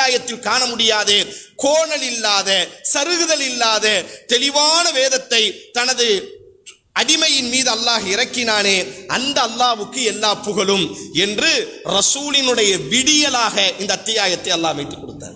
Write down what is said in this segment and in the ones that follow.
அத்தியாயத்தில் காண முடியாது கோணல் இல்லாத சருகுதல் இல்லாத தெளிவான வேதத்தை தனது அடிமையின் மீது அல்லாஹ் இறக்கினானே அந்த அல்லாஹ்வுக்கு எல்லா புகழும் என்று ரசூலினுடைய விடியலாக இந்த அத்தியாயத்தை அல்லாஹ் வைத்துக் கொடுத்தார்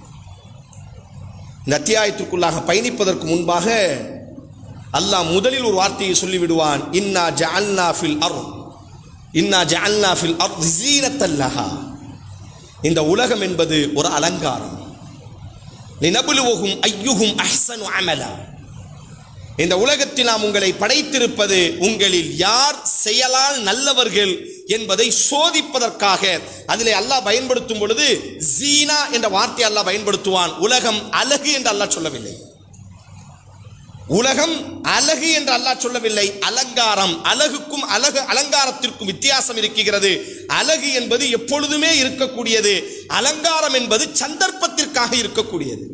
இந்த அத்தியாயத்திற்குள்ளாக பயணிப்பதற்கு முன்பாக அல்லாஹ் முதலில் ஒரு வார்த்தையை சொல்லி விடுவான் இன்னா ஜஅல்னா ஃபில் அர்த் இன்னா ஜஅல்னா ஃபில் அர்த் ஜீனத்தல் லஹா இந்த உலகம் என்பது ஒரு அலங்காரம் லினபுலுவஹும் ஐயுஹும் அஹ்சனு அமலா இந்த உலகத்தில் நாம் உங்களை படைத்திருப்பது உங்களில் யார் செயலால் நல்லவர்கள் என்பதை சோதிப்பதற்காக அதிலே அல்லாஹ் பயன்படுத்தும் பொழுது ஜீனா என்ற வார்த்தை அல்லாஹ் பயன்படுத்துவான் உலகம் அழகு என்று அல்லாஹ் சொல்லவில்லை உலகம் அழகு என்று அல்லாஹ் சொல்லவில்லை அலங்காரம் அழகுக்கும் அழகு அலங்காரத்திற்கும் வித்தியாசம் இருக்கிறது அழகு என்பது எப்பொழுதுமே இருக்கக்கூடியது அலங்காரம் என்பது சந்தர்ப்பத்திற்காக இருக்கக்கூடியது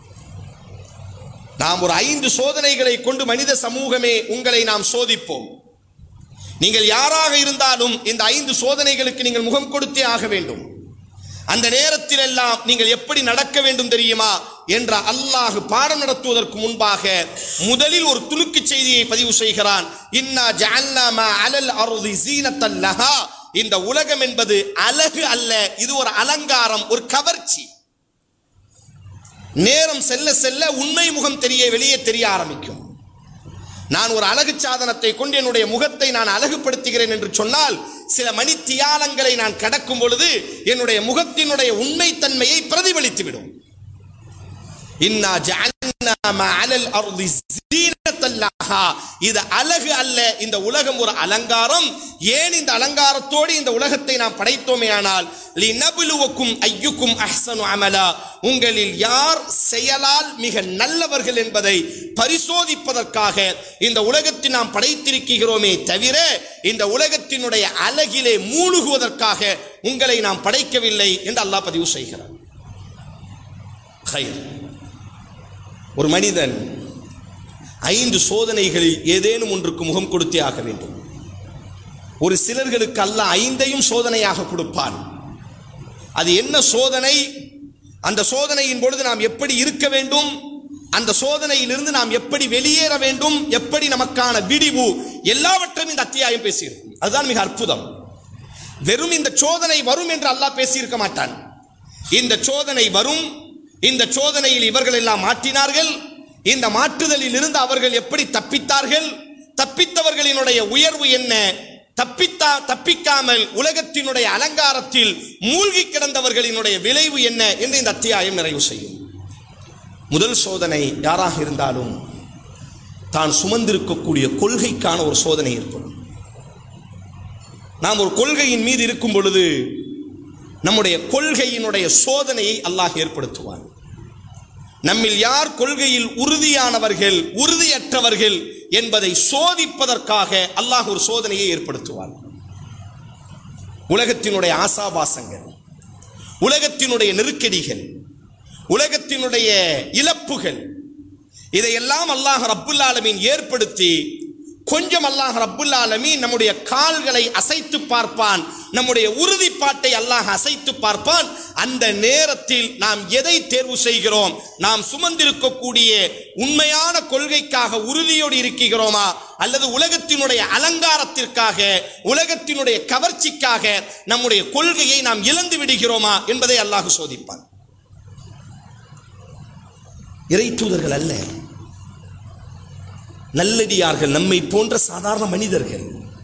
நாம் ஒரு ஐந்து சோதனைகளை கொண்டு மனித சமூகமே உங்களை நாம் சோதிப்போம் நீங்கள் யாராக இருந்தாலும் இந்த ஐந்து சோதனைகளுக்கு நீங்கள் முகம் கொடுத்தே ஆக வேண்டும் அந்த நேரத்தில் எல்லாம் நீங்கள் எப்படி நடக்க வேண்டும் தெரியுமா என்ற அல்லாஹ் பாடம் நடத்துவதற்கு முன்பாக முதலில் ஒரு துணுக்கு செய்தியை பதிவு செய்கிறான் இன்னா ஜஅல்னா மா அலல் அர்தி ஸீனத்தல் லஹா இந்த உலகம் என்பது அழகு அல்ல இது ஒரு அலங்காரம் ஒரு கவர்ச்சி நேரம் செல்ல செல்ல உண்மை முகம் தெரிய வெளியே தெரிய ஆரம்பிக்கும் நான் ஒரு அழகு சாதனத்தை கொண்டு என்னுடைய முகத்தை நான் அழகுபடுத்துகிறேன் என்று சொன்னால் சில மணி தியாலங்களை நான் கடக்கும் பொழுது என்னுடைய முகத்தினுடைய உண்மைத்தன்மையை பிரதிபலித்துவிடும் இன்னா ஜஅல்னா மா அலல் அர்தி ஸீனத்தல் லஹா. இது அழகு அல்ல இந்த உலகம் ஒரு அலங்காரம் ஏன் இந்த அலங்காரத்தோடு இந்த உலகத்தை நாம் படைத்தோமே ஆனால் லினபுலுவக்கும் ஐயுக்கும் அஹ்சனு அமலா உங்களில் யார் செயலால் மிக நல்லவர்கள் என்பதை பரிசோதிப்பதற்காக இந்த உலகத்தை நாம் படைத்திருக்கிறோமே தவிர இந்த உலகத்தினுடைய அழகிலே மூழ்குவதற்காக உங்களை நாம் படைக்கவில்லை என்று அல்லாஹ் பதிவு செய்கிறார் ஹைர் ஒரு மனிதன் ஐந்து சோதனைகளில் ஏதேனும் ஒன்றுக்கு முகம் கொடுத்தே ஆக வேண்டும் ஒரு சிலர்களுக்கு அல்ல ஐந்தையும் சோதனையாக கொடுப்பான் அது என்ன சோதனை அந்த சோதனையின் பொழுது நாம் எப்படி இருக்க வேண்டும் அந்த சோதனையிலிருந்து நாம் எப்படி வெளியேற வேண்டும் எப்படி நமக்கான விடிவு எல்லாவற்றையும் இந்த அத்தியாயம் பேசியிருக்கும் அதுதான் மிக அற்புதம் வெறும் இந்த சோதனை வரும் என்று அல்லாஹ் பேசியிருக்க மாட்டான் இந்த சோதனை வரும் இந்த சோதனையில் இவர்கள் எல்லாம் மாற்றினார்கள் இந்த மாற்றுதலில் இருந்து அவர்கள் எப்படி தப்பித்தார்கள் தப்பித்தவர்களினுடைய உயர்வு என்ன தப்பித்தா தப்பிக்காமல் உலகத்தினுடைய அலங்காரத்தில் மூழ்கி கிடந்தவர்களினுடைய விளைவு என்ன என்று இந்த அத்தியாயம் நிறைவு செய்யும் முதல் சோதனை யாராக இருந்தாலும் தான் சுமந்திருக்கக்கூடிய கொள்கைக்கான ஒரு சோதனை ஏற்படும் நாம் ஒரு கொள்கையின் மீது இருக்கும் பொழுது நம்முடைய கொள்கையினுடைய சோதனையை அல்லாஹ் ஏற்படுத்துவான் நம்மில் யார் கொள்கையில் உறுதியானவர்கள் உறுதியற்றவர்கள் என்பதை சோதிப்பதற்காக அல்லாஹ் ஒரு சோதனையை ஏற்படுத்துவான் உலகத்தினுடைய ஆசாபாசங்கள் உலகத்தினுடைய நெருக்கடிகள் உலகத்தினுடைய இழப்புகள் இதையெல்லாம் அல்லாஹ் ரப்புல் ஆலமீன் ஏற்படுத்தி கொஞ்சம் அல்லாஹ் ரப்புல் ஆலமீன் நம்முடைய கால்களை அசைத்து பார்ப்பான் நம்முடைய உறுதிப்பாட்டை அல்லாஹ் அசைத்து பார்ப்பான் அந்த நேரத்தில் நாம் எதை தேர்வு செய்கிறோம் நாம் சுமந்திருக்கக்கூடிய உண்மையான கொள்கைக்காக உறுதியோடு இருக்கிறோமா அல்லது உலகத்தினுடைய அலங்காரத்திற்காக உலகத்தினுடைய கவர்ச்சிக்காக நம்முடைய கொள்கையை நாம் இழந்து விடுகிறோமா என்பதை அல்லாஹ் சோதிப்பான் இறை தூதர்கள் அல்ல நல்லடியார்கள் நம்மை போன்ற சாதாரண மனிதர்கள்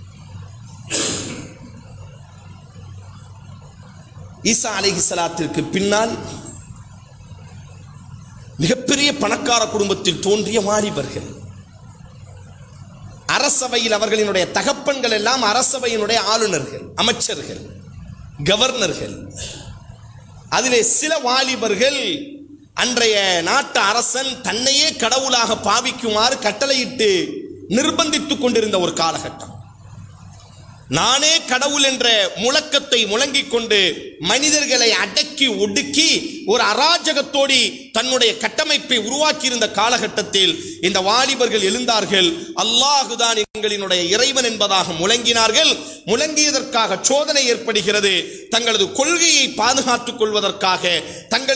ஈசா அலைஹிஸ்ஸலாத்திற்கு பின்னால் மிகப்பெரிய பணக்கார குடும்பத்தில் தோன்றிய வாலிபர்கள் அரசவையில் அவர்களினுடைய தகப்பன்கள் எல்லாம் அரசவையினுடைய ஆளுநர்கள் அமைச்சர்கள் கவர்னர்கள் அதிலே சில வாலிபர்கள் அன்றைய நாட்டு அரசன் தன்னையே கடவுளாக பாவிக்குமாறு கட்டளையிட்டு நிர்பந்தித்துக் கொண்டிருந்த ஒரு காலகட்டம் நானே கடவுள் என்ற முழக்கத்தை முழங்கிக் கொண்டு மனிதர்களை அடக்கி ஒடுக்கி ஒரு அராஜகத்தோடி தன்னுடைய கட்டமைப்பை உருவாக்கியிருந்த காலகட்டத்தில் இந்த வாலிபர்கள் எழுந்தார்கள் அல்லாஹுதான் எங்களினுடைய இறைவன் என்பதாக முழங்கினார்கள் முழங்கியதற்காக சோதனை ஏற்படுகிறது தங்களது கொள்கையை பாதுகாத்துக் கொள்வதற்காக தங்கள்